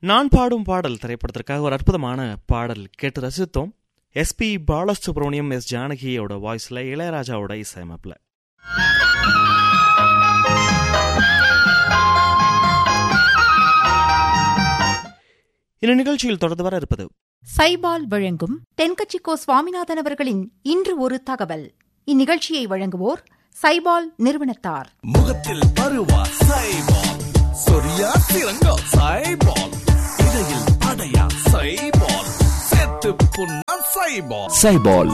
நான் பாடும் பாடல் திரைப்படத்திற்காக ஒரு அற்புதமான பாடல் கேட்டு ரசித்தோம் எஸ்பி பாலசுப்ரமணியம் எஸ் ஜானகியோட வாய்ஸ்ல இளையராஜாவோட இசையமைப்புல இந்த நிகழ்ச்சியில் தொடர்ந்து வர இருப்பது சைபால் வழங்கும் தென்கட்சிக்கோ சுவாமிநாதன் அவர்களின் இன்று ஒரு தகவல் இந்நிகழ்ச்சியை வழங்குவோர் சைபால் நிறுவனத்தார் முகத்தில் பருவா சைபால் சொரியா சிறங்கா சைபால் இடையில் அடையா சைபால் செத்து புண்ணா சைபால் சைபால்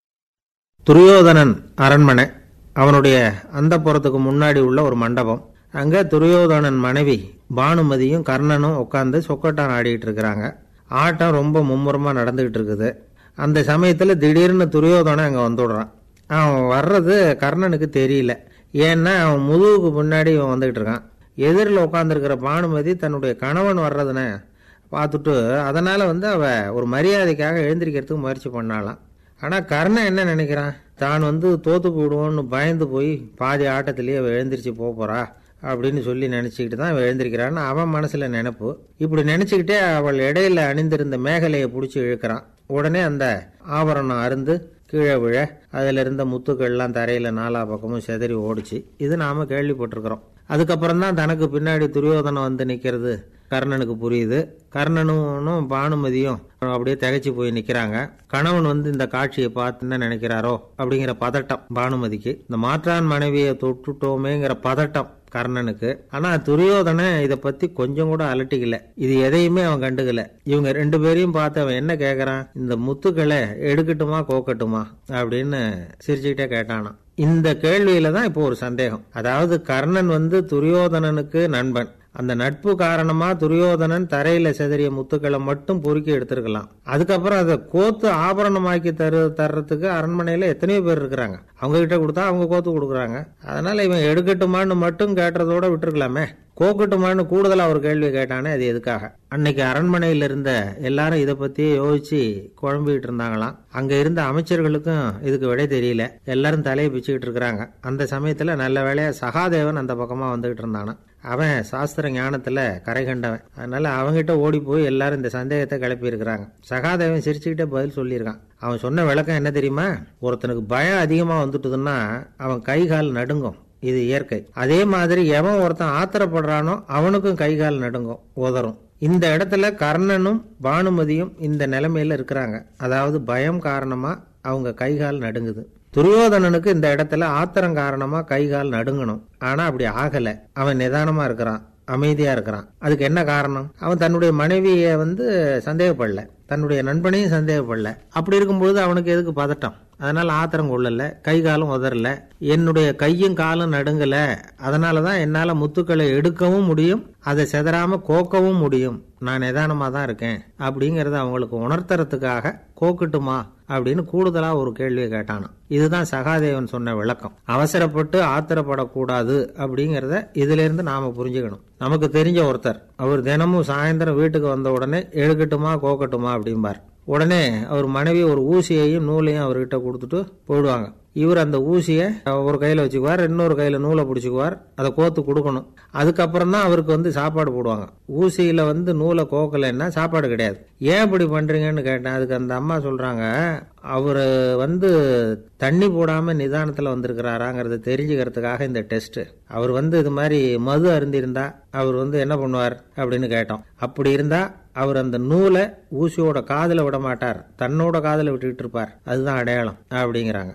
துரியோதனன் அரண்மனை அவனுடைய அந்த புறத்துக்கு முன்னாடி உள்ள ஒரு மண்டபம் அங்க துரியோதனன் மனைவி பானுமதியும் கர்ணனும் உட்காந்து சொக்கட்டான் ஆடிட்டு இருக்கிறாங்க ஆட்டம் ரொம்ப மும்முரமா நடந்துகிட்டு இருக்குது அந்த சமயத்துல திடீர்னு துரியோதனன் அங்க வந்துடுறான் அவன் வர்றது கர்ணனுக்கு தெரியல ஏன்னா அவன் முதுகுக்கு முன்னாடி இவன் வந்துகிட்டு இருக்கான் எதிரில் உட்காந்துருக்கிற பானுமதி தன்னுடைய கணவன் வர்றதுன பார்த்துட்டு அதனால வந்து அவ ஒரு மரியாதைக்காக எழுந்திருக்கிறதுக்கு முயற்சி பண்ணாலாம் ஆனால் கர்ணன் என்ன நினைக்கிறான் தான் வந்து தோத்து போயிடுவோன்னு பயந்து போய் பாதி ஆட்டத்திலேயே அவள் எழுந்திரிச்சு போக போறா அப்படின்னு சொல்லி நினச்சிக்கிட்டு தான் அவன் எழுந்திருக்கிறான்னு அவன் மனசில் நினைப்பு இப்படி நினச்சிக்கிட்டே அவள் இடையில அணிந்திருந்த மேகலையை பிடிச்சி இழுக்கிறான் உடனே அந்த ஆபரணம் அருந்து கீழே விழ அதில் இருந்த முத்துக்கள்லாம் தரையில் நாலா பக்கமும் செதறி ஓடிச்சு இது நாம கேள்விப்பட்டிருக்கிறோம் அதுக்கப்புறம் தான் தனக்கு பின்னாடி துரியோதனம் வந்து நிற்கிறது கர்ணனுக்கு புரியுது கர்ணனும் பானுமதியும் அப்படியே திகைச்சு போய் நிக்கிறாங்க கணவன் வந்து இந்த காட்சியை பார்த்து என்ன நினைக்கிறாரோ அப்படிங்கிற பதட்டம் பானுமதிக்கு இந்த மாற்றான் மனைவியை தொட்டுட்டோமேங்கிற பதட்டம் கர்ணனுக்கு ஆனா துரியோதன இத பத்தி கொஞ்சம் கூட அலட்டிக்கல இது எதையுமே அவன் கண்டுக்கல இவங்க ரெண்டு பேரையும் பார்த்து அவன் என்ன கேக்குறான் இந்த முத்துக்களை எடுக்கட்டுமா கோக்கட்டுமா அப்படின்னு சிரிச்சுக்கிட்டே கேட்டானான் இந்த கேள்வியில தான் இப்போ ஒரு சந்தேகம் அதாவது கர்ணன் வந்து துரியோதனனுக்கு நண்பன் அந்த நட்பு காரணமா துரியோதனன் தரையில செதறிய முத்துக்களை மட்டும் பொறுக்கி எடுத்திருக்கலாம் அதுக்கப்புறம் அதை கோத்து ஆபரணமாக்கி தரு தர்றதுக்கு அரண்மனையில எத்தனையோ பேர் இருக்கிறாங்க அவங்க கிட்ட கொடுத்தா அவங்க கோத்து கொடுக்குறாங்க அதனால இவன் எடுக்கட்டுமான்னு மட்டும் கேட்டதோட விட்டுருக்கலாமே கோக்கட்டுமான்னு கூடுதலா ஒரு கேள்வி கேட்டானே அது எதுக்காக அன்னைக்கு அரண்மனையில இருந்த எல்லாரும் இதை பத்தி யோசிச்சு குழம்பிட்டு இருந்தாங்களாம் அங்க இருந்த அமைச்சர்களுக்கும் இதுக்கு விடை தெரியல எல்லாரும் தலையை பிச்சுக்கிட்டு இருக்கிறாங்க அந்த சமயத்துல நல்ல வேளையா சகாதேவன் அந்த பக்கமா வந்துகிட்டு இருந்தானா அவன் சாஸ்திர ஞானத்துல கரை கண்டவன் அதனால அவன்கிட்ட ஓடி போய் எல்லாரும் இந்த சந்தேகத்தை கிளப்பி இருக்கிறாங்க சகாதேவன் சிரிச்சுக்கிட்டே பதில் சொல்லியிருக்கான் அவன் சொன்ன விளக்கம் என்ன தெரியுமா ஒருத்தனுக்கு பயம் அதிகமா வந்துட்டுதுன்னா அவன் கை கால் நடுங்கும் இது இயற்கை அதே மாதிரி எவன் ஒருத்தன் ஆத்திரப்படுறானோ அவனுக்கும் கை கால் நடுங்கும் உதறும் இந்த இடத்துல கர்ணனும் பானுமதியும் இந்த நிலைமையில இருக்கிறாங்க அதாவது பயம் காரணமா அவங்க கை கால் நடுங்குது துரியோதனனுக்கு இந்த இடத்துல ஆத்திரம் காரணமா கை கால் நடுங்கணும் ஆனா அப்படி ஆகல அவன் நிதானமா இருக்கிறான் அமைதியா இருக்கிறான் அதுக்கு என்ன காரணம் அவன் தன்னுடைய மனைவியை வந்து சந்தேகப்படல தன்னுடைய நண்பனையும் சந்தேகப்படல அப்படி இருக்கும்பொழுது அவனுக்கு எதுக்கு பதட்டம் அதனால ஆத்திரம் கொள்ளல கை காலும் உதறல என்னுடைய கையும் காலும் நடுங்கல அதனாலதான் என்னால முத்துக்களை எடுக்கவும் முடியும் அதை செதறாம கோக்கவும் முடியும் நான் நிதானமா தான் இருக்கேன் அப்படிங்கறத அவங்களுக்கு உணர்த்துறதுக்காக கோக்கட்டுமா அப்படின்னு கூடுதலா ஒரு கேள்வியை கேட்டானாம் இதுதான் சகாதேவன் சொன்ன விளக்கம் அவசரப்பட்டு ஆத்திரப்படக்கூடாது அப்படிங்கறத இதுல இருந்து நாம புரிஞ்சுக்கணும் நமக்கு தெரிஞ்ச ஒருத்தர் அவர் தினமும் சாயந்தரம் வீட்டுக்கு வந்த உடனே எடுக்கட்டுமா கோக்கட்டுமா அப்படிம்பார் உடனே அவர் மனைவி ஒரு ஊசியையும் நூலையும் அவர்கிட்ட கொடுத்துட்டு போயிடுவாங்க இவர் அந்த ஊசியை ஒரு கையில வச்சுக்குவார் இன்னொரு கையில நூலை பிடிச்சிக்குவார் அதை கோத்து கொடுக்கணும் அதுக்கப்புறம் தான் அவருக்கு வந்து சாப்பாடு போடுவாங்க ஊசியில வந்து நூலை கோக்கலைன்னா சாப்பாடு கிடையாது ஏன் இப்படி பண்றீங்கன்னு கேட்டேன் அதுக்கு அந்த அம்மா சொல்றாங்க அவர் வந்து தண்ணி போடாம நிதானத்துல வந்திருக்கிறாராங்கிறத தெரிஞ்சுக்கிறதுக்காக இந்த டெஸ்ட் அவர் வந்து இது மாதிரி மது அருந்திருந்தா அவர் வந்து என்ன பண்ணுவார் அப்படின்னு கேட்டோம் அப்படி இருந்தா அவர் அந்த நூலை ஊசியோட காதல விட மாட்டார் தன்னோட காதல விட்டுக்கிட்டு இருப்பார் அதுதான் அடையாளம் அப்படிங்கிறாங்க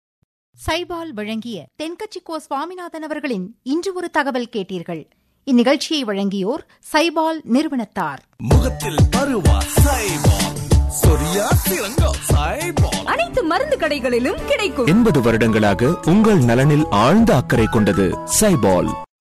சைபால் வழங்கிய தென்கட்சிக்கோ சுவாமிநாதன் அவர்களின் இன்று ஒரு தகவல் கேட்டீர்கள் இந்நிகழ்ச்சியை வழங்கியோர் சைபால் நிறுவனத்தார் முகத்தில் பருவா சைபால் சொரியா சிறங்கா சைபால் அனைத்து மருந்து கடைகளிலும் கிடைக்கும் எண்பது வருடங்களாக உங்கள் நலனில் ஆழ்ந்த அக்கறை கொண்டது சைபால்